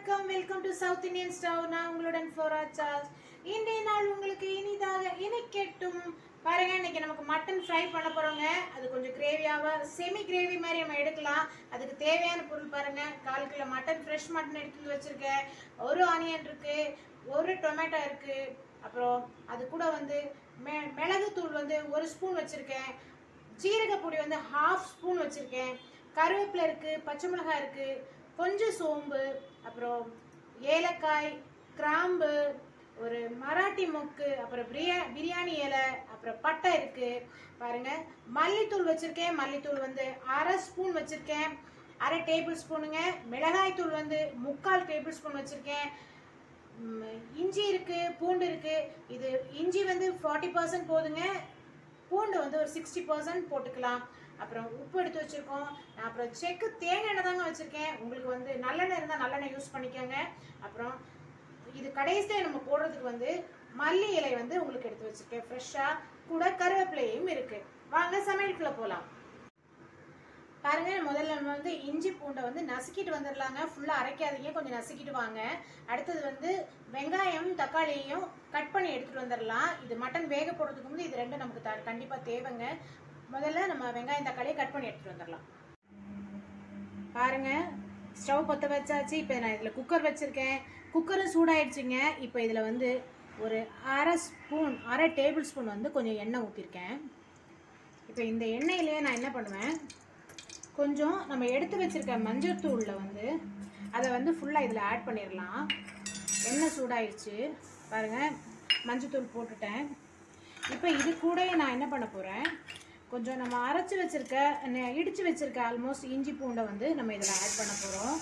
வணக்கம் welcome to south Indian stove நான் உங்களுடன் ஃப்ளோரா சார்ஸ் இன்றைய நாள் உங்களுக்கு இனிதாக இனிக்கட்டும் பாருங்க இன்னைக்கு நமக்கு மட்டன் ஃப்ரை பண்ண போறோங்க அது கொஞ்சம் கிரேவியாவா செமி கிரேவி மாதிரி நம்ம எடுக்கலாம் அதுக்கு தேவையான பொருள் பாருங்க கால் கிலோ மட்டன் ஃப்ரெஷ் மட்டன் எடுத்து வச்சிருக்கேன் ஒரு ஆனியன் இருக்கு ஒரு டொமேட்டோ இருக்கு அப்புறம் அது கூட வந்து மெ மிளகுத்தூள் வந்து ஒரு ஸ்பூன் வச்சிருக்கேன் ஜீரகப்பொடி வந்து ஹாஃப் ஸ்பூன் வச்சுருக்கேன் கருவேப்பிலை இருக்குது பச்சை மிளகாய் இருக்குது கொஞ்சம் சோம்பு அப்புறம் ஏலக்காய் கிராம்பு ஒரு மராட்டி மொக்கு அப்புறம் பிரியா பிரியாணி இலை அப்புறம் பட்டை இருக்குது பாருங்க மல்லித்தூள் வச்சுருக்கேன் மல்லித்தூள் வந்து அரை ஸ்பூன் வச்சுருக்கேன் அரை டேபிள் ஸ்பூனுங்க மிளகாய் தூள் வந்து முக்கால் டேபிள் ஸ்பூன் வச்சுருக்கேன் ம், இஞ்சி இருக்கு பூண்டு இருக்கு இது இஞ்சி வந்து ஃபார்ட்டி பர்சன்ட் போதுங்க பூண்டு வந்து ஒரு சிக்ஸ்டி பர்சன்ட் போட்டுக்கலாம் அப்புறம் உப்பு எடுத்து வச்சிருக்கோம் நான் அப்புறம் செக்கு தேங்காய் எண்ணெய் தாங்க வச்சிருக்கேன் உங்களுக்கு வந்து நல்லெண்ணெய் இருந்தால் நல்லெண்ணெய் யூஸ் பண்ணிக்கோங்க அப்புறம் இது கடைசியாக நம்ம போடுறதுக்கு வந்து மல்லி இலை வந்து உங்களுக்கு எடுத்து வச்சிருக்கேன் ஃப்ரெஷ்ஷாக கூட கருவேப்பிலையும் இருக்கு வாங்க சமையலுக்குள்ள போகலாம் பாருங்க முதல்ல நம்ம வந்து இஞ்சி பூண்டை வந்து நசுக்கிட்டு வந்துடலாங்க ஃபுல்லாக அரைக்காதீங்க கொஞ்சம் நசுக்கிட்டு வாங்க அடுத்தது வந்து வெங்காயம் தக்காளியையும் கட் பண்ணி எடுத்துட்டு வந்துடலாம் இது மட்டன் வேக போடுறதுக்கு முன்னாடி இது ரெண்டும் நமக்கு த கண்டிப்பாக தேவைங்க முதல்ல நம்ம வெங்காயம் தக்காளியை கட் பண்ணி எடுத்துட்டு வந்துடலாம் பாருங்க ஸ்டவ் பற்ற வச்சாச்சு இப்போ நான் இதில் குக்கர் வச்சுருக்கேன் குக்கரும் சூடாயிடுச்சுங்க இப்போ இதில் வந்து ஒரு அரை ஸ்பூன் அரை டேபிள் ஸ்பூன் வந்து கொஞ்சம் எண்ணெய் ஊற்றிருக்கேன் இப்போ இந்த எண்ணெயிலே நான் என்ன பண்ணுவேன் கொஞ்சம் நம்ம எடுத்து வச்சிருக்க மஞ்சள் தூளில் வந்து அதை வந்து ஃபுல்லாக இதில் ஆட் பண்ணிடலாம் எண்ணெய் சூடாயிருச்சு பாருங்கள் மஞ்சத்தூள் போட்டுட்டேன் இப்போ இது கூட நான் என்ன பண்ண போகிறேன் கொஞ்சம் நம்ம அரைச்சி வச்சிருக்க நெ- இடிச்சு வச்சிருக்க ஆல்மோஸ்ட் இஞ்சி பூண்டை வந்து நம்ம இதில் ஆட் பண்ண போகிறோம்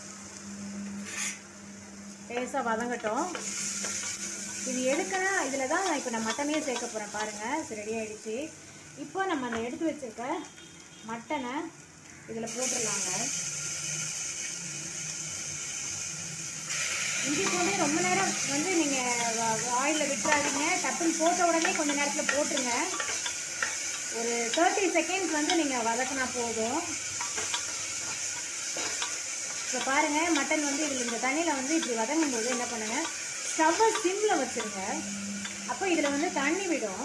லேசாக வதங்கட்டும் இது எடுக்கனா இதில் தான் இப்போ நான் மட்டனையே சேர்க்க போகிறேன் பாருங்கள் இது ரெடி ஆயிடுச்சு இப்போ நம்ம அந்த எடுத்து வச்சிருக்க மட்டனை இதில் போட்டுடலாங்க இஞ்சி பூண்டு ரொம்ப நேரம் வந்து நீங்கள் ஆயிலில் விட்டுறாதீங்க டப்புன்னு போட்ட உடனே கொஞ்ச நேரத்தில் போட்டுருங்க ஒரு தேர்ட்டி செகண்ட்ஸ் வந்து நீங்கள் வதக்கினா போதும் இப்போ பாருங்கள் மட்டன் வந்து இதில் இந்த தண்ணியில் வந்து இப்படி வதங்கும் போது என்ன பண்ணுங்கள் ஸ்டவ்வை சிம்மில் வச்சுருங்க அப்போ இதில் வந்து தண்ணி விடும்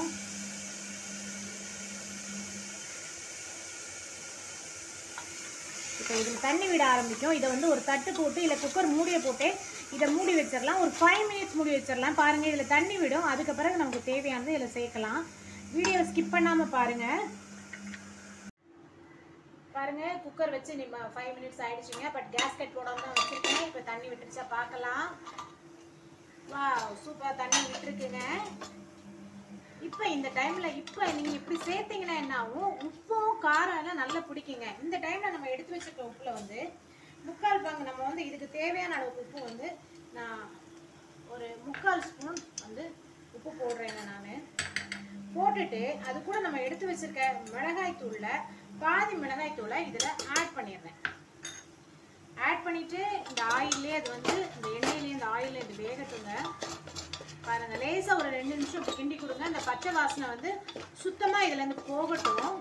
இப்போ இதில் தண்ணி விட ஆரம்பிக்கும் இதை வந்து ஒரு தட்டு போட்டு இல்லை குக்கர் மூடியை போட்டு இதை மூடி வச்சிடலாம் ஒரு ஃபைவ் மினிட்ஸ் மூடி வச்சிடலாம் பாருங்கள் இதில் தண்ணி விடும் அதுக்கு பிறகு நமக்கு தேவையானது இதில் சேர்க்கலாம் வீடியோ ஸ்கிப் பண்ணாமல் பாருங்கள் பாருங்க குக்கர் வச்சு நம்ம ஃபைவ் மினிட்ஸ் ஆயிடுச்சுங்க பட் கேஸ்கெட் போடாம தான் வச்சிருக்கேன் இப்போ தண்ணி விட்டுருச்சா பார்க்கலாம் வா சூப்பர் தண்ணி விட்டுருக்குங்க இப்போ இந்த டைம்ல இப்போ நீங்க இப்படி சேர்த்தீங்கன்னா என்ன ஆகும் உப்பும் காரம் எல்லாம் நல்லா பிடிக்குங்க இந்த டைம்ல நம்ம எடுத்து வச்சிருக்க உப்புல வந்து முக்கால் பங்கு நம்ம வந்து இதுக்கு தேவையான அளவுக்கு உப்பு வந்து நான் ஒரு முக்கால் ஸ்பூன் வந்து உப்பு போடுறேங்க நான் போட்டுட்டு அது கூட நம்ம எடுத்து வச்சிருக்க மிளகாய் தூள்ல பாதி மிளகாய் தூளை இதுல ஆட் பண்ணிடுறேன் ஆட் பண்ணிட்டு இந்த ஆயிலே அது வந்து இந்த எண்ணெயிலே இந்த ஆயில இது வேகட்டுங்க பாருங்க லேசா ஒரு ரெண்டு நிமிஷம் இப்படி கிண்டி கொடுங்க இந்த பச்சை வாசனை வந்து சுத்தமா இதுல இருந்து போகட்டும்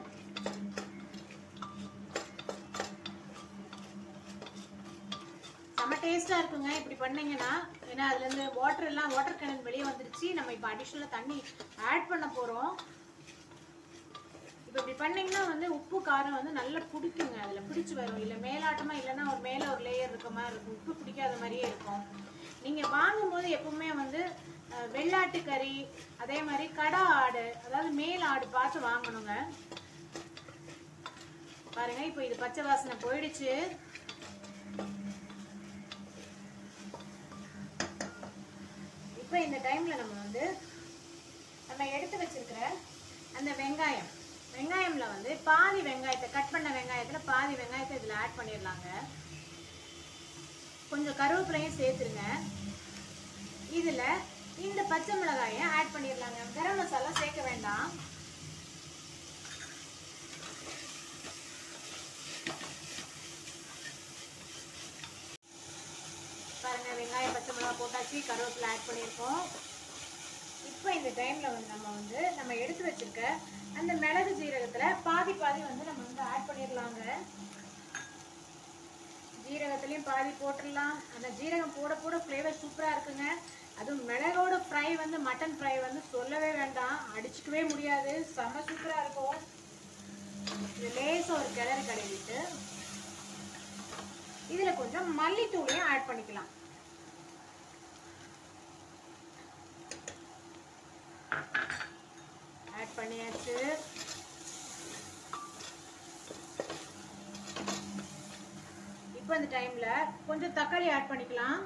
செம்ம டேஸ்டா இருக்குங்க இப்படி பண்ணீங்கன்னா ஏன்னா அதுல இருந்து வாட்டர் எல்லாம் வாட்டர் கேனல் வெளியே வந்துருச்சு நம்ம இப்போ அடிஷ்னலா தண்ணி ஆட் பண்ண போறோம் இப்போ இப்படி பண்ணீங்கன்னா வந்து உப்பு காரம் வந்து நல்லா பிடிக்குங்க அதில் பிடிச்சி வரும் இல்லை மேலாட்டமாக இல்லைன்னா ஒரு மேலே ஒரு லேயர் இருக்க மாதிரி இருக்கும் உப்பு பிடிக்காத மாதிரியே இருக்கும் நீங்கள் வாங்கும்போது எப்பவுமே வந்து அஹ், வெள்ளாட்டு கறி அதே மாதிரி கடா ஆடு அதாவது மேல் ஆடு பார்த்து வாங்கணுங்க பாருங்க இப்போ இது பச்சை வாசனை போயிடுச்சு இப்போ இந்த டைம்ல நம்ம வந்து நம்ம எடுத்து வச்சிருக்கிற அந்த வெங்காயம் வெங்காயம்ல வந்து பாதி வெங்காயத்தை கட் பண்ண வெங்காயத்துல பாதி வெங்காயத்தை இதுல ஆட் பண்ணிடலாங்க கொஞ்சம் கருவேப்பிலையும் சேர்த்துருங்க இதுல இந்த பச்சை மிளகாயை ஆட் பண்ணிடலாங்க கரம் மசாலா சேர்க்க வேண்டாம் பாருங்க வெங்காயம் பச்சை மிளகாய் போட்டாச்சு கருவேப்பிலை ஆட் பண்ணியிருக்கோம் இப்போ இந்த டைம்ல வந்து நம்ம வந்து நம்ம எடுத்து வச்சிருக்க அந்த மிளகு ஜீரகத்துல பாதி பாதி வந்து நம்ம வந்து ஆட் பண்ணிடலாங்க ஜீரகத்தை ஜீரகத்துலேயும் பாதி போட்டுடலாம் அந்த ஜீரகம் போட போட ஃப்ளேவர் சூப்பராக இருக்குங்க அதுவும் மிளகோட ஃப்ரை வந்து மட்டன் ஃப்ரை வந்து சொல்லவே வேண்டாம் அடிச்சுக்கவே முடியாது செம்ம சூப்பராக இருக்கும் இது லேசாக ஒரு கிளறு கழுவிட்டு இதில் கொஞ்சம் மல்லித்தூளையும் ஆட் பண்ணிக்கலாம் ஆட் பண்ணியாச்சு இப்போ இந்த டைம்ல கொஞ்சம் தக்காளி ஆட் பண்ணிக்கலாம்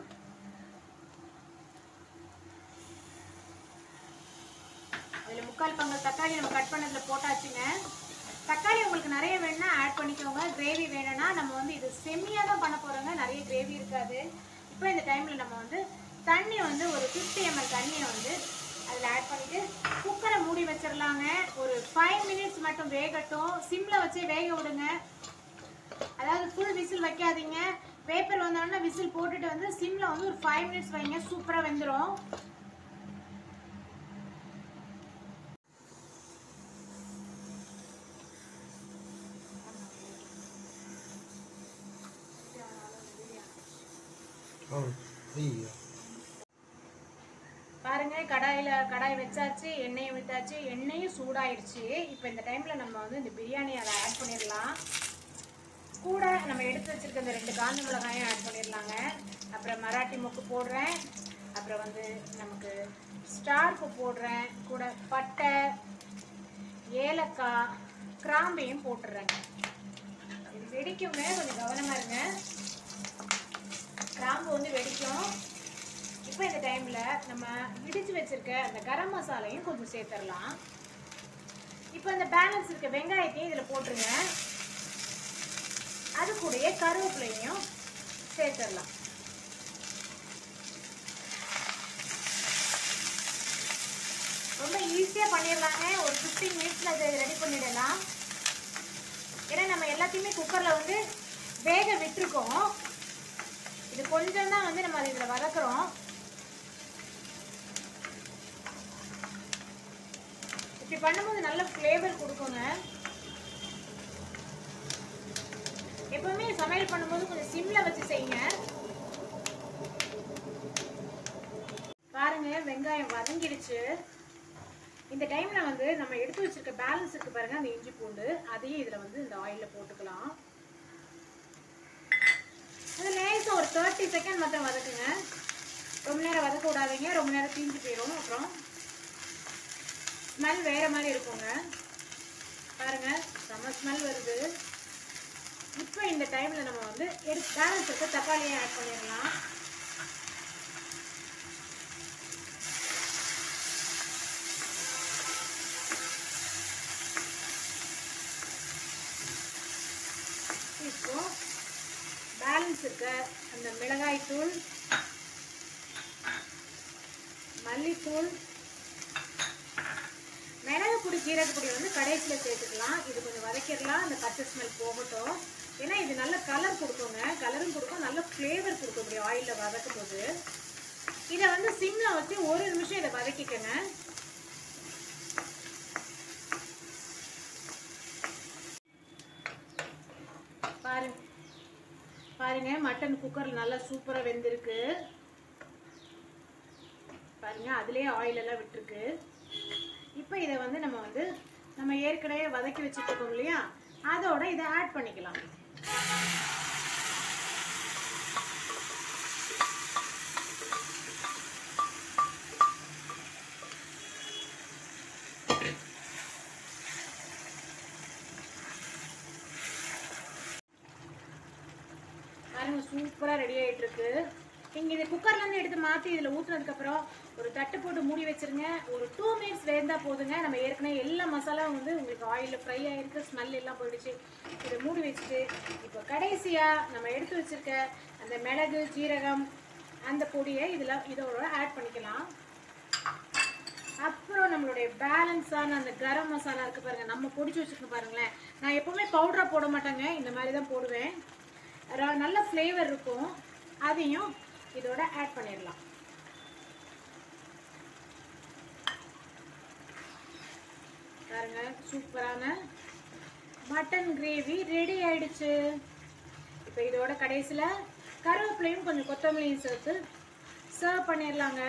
அதில் முக்கால் பங்கு தக்காளி நம்ம கட் பண்ணதுல போட்டாச்சுங்க தக்காளி உங்களுக்கு நிறைய வேணும்னா ஆட் பண்ணிக்கோங்க கிரேவி வேணும்னா நம்ம வந்து இது செம்மியாக தான் பண்ண போகிறோங்க நிறைய கிரேவி இருக்காது இப்போ இந்த டைமில் நம்ம வந்து தண்ணி வந்து ஒரு ஃபிஃப்டி எம்எல் தண்ணியை வந்து அதில் ஆட் பண்ணிட்டு குக்கரை மூடி வச்சிடலாங்க ஒரு ஃபைவ் மினிட்ஸ் மட்டும் வேகட்டும் சிம்மில் வச்சே வேக விடுங்க அதாவது ஃபுல் விசில் வைக்காதீங்க பேப்பர் வந்தோடனே விசில் போட்டுட்டு வந்து சிம்மில் வந்து ஒரு ஃபைவ் மினிட்ஸ் வைங்க சூப்பராக வெந்துடும் Oh, ஐயோ பாருங்க கடாயில கடாய் வச்சாச்சு எண்ணெயை விட்டாச்சு எண்ணெயும் சூடாயிருச்சு இப்போ இந்த டைம்ல நம்ம வந்து இந்த பிரியாணி அதை ஆட் பண்ணிடலாம் கூட நம்ம எடுத்து வச்சிருக்க இந்த ரெண்டு காஞ்ச மிளகாயும் ஆட் பண்ணிடலாங்க அப்புறம் மராட்டி மொக்கு போடுறேன் அப்புறம் வந்து நமக்கு ஸ்டார்ப்பு போடுறேன் கூட பட்டை ஏலக்காய் கிராம்பையும் போட்டுடுறேங்க இது வெடிக்குங்க கொஞ்சம் கவனமா இருங்க கிராம்பு வந்து வெடிக்கும் இப்போ இந்த டைம்ல நம்ம இடிச்சு வச்சிருக்க அந்த கரம் மசாலையும் கொஞ்சம் சேர்த்துடலாம் இப்போ இந்த பேலன்ஸ் இருக்க வெங்காயத்தையும் இதில் போட்டுருங்க அது கூடயே கருவேப்பிலையும் சேர்த்துடலாம் ரொம்ப ஈஸியாக பண்ணிடலாங்க ஒரு ஃபிஃப்டீன் மினிட்ஸில் அதை ரெடி பண்ணிடலாம் ஏன்னா நம்ம எல்லாத்தையுமே குக்கரில் வந்து வேக விட்டுருக்கோம் இது கொஞ்சம் தான் வந்து நம்ம இதில் வதக்குறோம் இப்படி பண்ணும்போது நல்ல ஃப்ளேவர் கொடுக்குங்க எப்பவுமே சமையல் பண்ணும்போது கொஞ்சம் சிம்ல வச்சு செய்யுங்க பாருங்க வெங்காயம் வதங்கிடுச்சு இந்த டைம்ல வந்து நம்ம எடுத்து வச்சிருக்க பேலன்ஸ் இருக்கு பாருங்க அந்த இஞ்சி பூண்டு அதையும் இதுல வந்து இந்த ஆயில்ல போட்டுக்கலாம் அது லேசாக ஒரு தேர்ட்டி செகண்ட் மட்டும் வதக்குங்க ரொம்ப நேரம் வதக்க விடாதீங்க ரொம்ப நேரம் தீஞ்சு போயிடும் அப்புறம் ஸ்மெல் வேற மாதிரி இருக்குங்க பாருங்க செம்ம ஸ்மெல் வருது இப்போ இந்த டைம்ல நம்ம வந்து எடுத்து பேலன்ஸ் இருக்க தக்காளியை ஆட் பண்ணிடலாம் இப்போ பேலன்ஸ் இருக்க அந்த மிளகாய் தூள் மல்லித்தூள் மிளகு பொடி ஜீரக பொடி வந்து கடைசியில் சேர்த்துக்கலாம் இது கொஞ்சம் வதக்கிடலாம் அந்த பச்சை ஸ்மெல் போகட்டும் ஏன்னா இது நல்ல கலர் கொடுக்குங்க கலரும் கொடுக்கும் நல்ல ஃப்ளேவர் கொடுக்கும் இப்படி ஆயிலில் வதக்கும் போது இதை வந்து சிம்மில் வச்சு ஒரு நிமிஷம் இதை வதக்கிக்கங்க பாருங்க பாருங்க மட்டன் குக்கர்ல நல்லா சூப்பரா வெந்திருக்கு பாருங்க அதுலயே ஆயில் எல்லாம் விட்டுருக்கு இப்போ இதை வந்து நம்ம வந்து நம்ம ஏற்கனவே வதக்கி வச்சுட்டு இருக்கோம் இல்லையா அதோட இதை ஆட் பண்ணிக்கலாம் பாருங்க சூப்பரா ரெடி ஆயிட்டு இருக்கு நீங்க இது குக்கர்ல இருந்து எடுத்து மாத்தி இதுல ஊத்துனதுக்கு அப்புறம் ஒரு தட்டு போட்டு மூடி வச்சிருங்க ஒரு டூ மினிட்ஸ் வேந்தா போதுங்க நம்ம ஏற்கனவே எல்லா மசாலாவும் வந்து உங்களுக்கு ஆயில்ல ஃப்ரை ஆயிருக்கு ஸ்மெல் எல்லாம் போயிடுச்சு இதை மூடி வச்சுட்டு இப்போ கடைசியா நம்ம எடுத்து வச்சிருக்க அந்த மிளகு ஜீரகம் அந்த பொடியை இதுல இதோட ஆட் பண்ணிக்கலாம் அப்புறம் நம்மளுடைய பேலன்ஸான அந்த கரம் மசாலா இருக்கு பாருங்க நம்ம பொடிச்சு வச்சிருக்கோம் பாருங்களேன் நான் எப்பவுமே பவுடரா போட மாட்டேங்க இந்த மாதிரி தான் போடுவேன் ர- நல்ல ஃப்ளேவர் இருக்கும் அதையும் இதோட ஆட் பண்ணிடலாம் பாருங்க சூப்பரான மட்டன் கிரேவி ரெடி ஆயிடுச்சு இப்போ இதோட கடைசியில் கருவேப்பிலையும் கொஞ்சம் கொத்தமல்லியும் சேர்த்து சர்வ் பண்ணிடலாங்க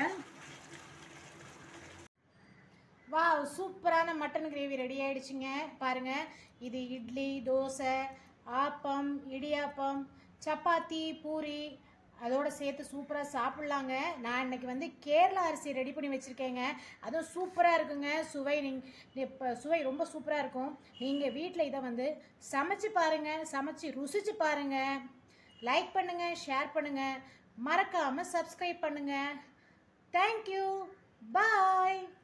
வாவ் சூப்பரான மட்டன் கிரேவி ரெடி ஆயிடுச்சுங்க பாருங்க இது இட்லி தோசை ஆப்பம் இடியாப்பம் சப்பாத்தி பூரி அதோட சேர்த்து சூப்பராக சாப்பிட்லாங்க நான் இன்னைக்கு வந்து கேரளா அரிசி ரெடி பண்ணி வச்சுருக்கேங்க அதுவும் சூப்பராக இருக்குங்க சுவை நீங்க இப்போ சுவை ரொம்ப சூப்பராக இருக்கும் நீங்கள் வீட்டில் இதை வந்து சமைச்சு பாருங்கள் சமைச்சு ருசிச்சு பாருங்கள் லைக் பண்ணுங்கள் ஷேர் பண்ணுங்கள் மறக்காமல் சப்ஸ்கிரைப் பண்ணுங்கள் தேங்க்யூ பாய்